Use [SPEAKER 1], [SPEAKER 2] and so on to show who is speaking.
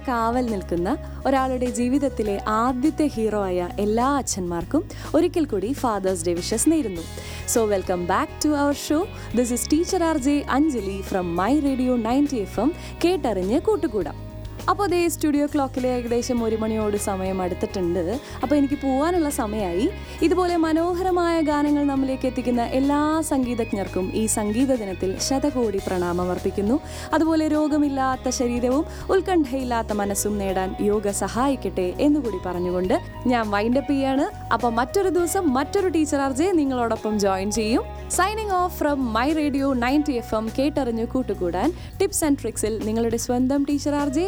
[SPEAKER 1] കാവൽ നിൽക്കുന്ന ഒരാളുടെ ജീവിതത്തിലെ ആദ്യത്തെ ഹീറോ ആയ എല്ലാ അച്ഛന്മാർക്കും ഒരിക്കൽ കൂടി ഫാദേഴ്സ് ഡേ വിഷസ് നേരുന്നു so welcome back to our show this is teacher R J Anjali from my radio ninety F M കേട്ടറിഞ്ഞ് കൂട്ടുകൂടാം അപ്പോൾ അതേ സ്റ്റുഡിയോ ക്ലോക്കിൽ ഏകദേശം ഒരു മണിയോട് സമയം അടുത്തിട്ടുണ്ട് അപ്പോൾ എനിക്ക് പോകാനുള്ള സമയമായി ഇതുപോലെ മനോഹരമായ ഗാനങ്ങൾ നമ്മിലേക്ക് എത്തിക്കുന്ന എല്ലാ സംഗീതജ്ഞർക്കും ഈ സംഗീത ദിനത്തിൽ ശതകോടി പ്രണാമം അർപ്പിക്കുന്നു അതുപോലെ രോഗമില്ലാത്ത ശരീരവും ഉത്കണ്ഠയില്ലാത്ത മനസ്സും നേടാൻ യോഗ സഹായിക്കട്ടെ എന്നുകൂടി പറഞ്ഞുകൊണ്ട് ഞാൻ വൈൻഡപ്പ് ചെയ്യാണ് അപ്പോൾ മറ്റൊരു ദിവസം മറ്റൊരു ടീച്ചർ ആർജെ നിങ്ങളോടൊപ്പം ജോയിൻ ചെയ്യും signing off from my radio ninety F M കേട്ടറിഞ്ഞു കൂട്ടുകൂടാൻ ടിപ്സ് ആൻഡ് ട്രിക്സിൽ നിങ്ങളുടെ സ്വന്തം ടീച്ചർ ആർജെ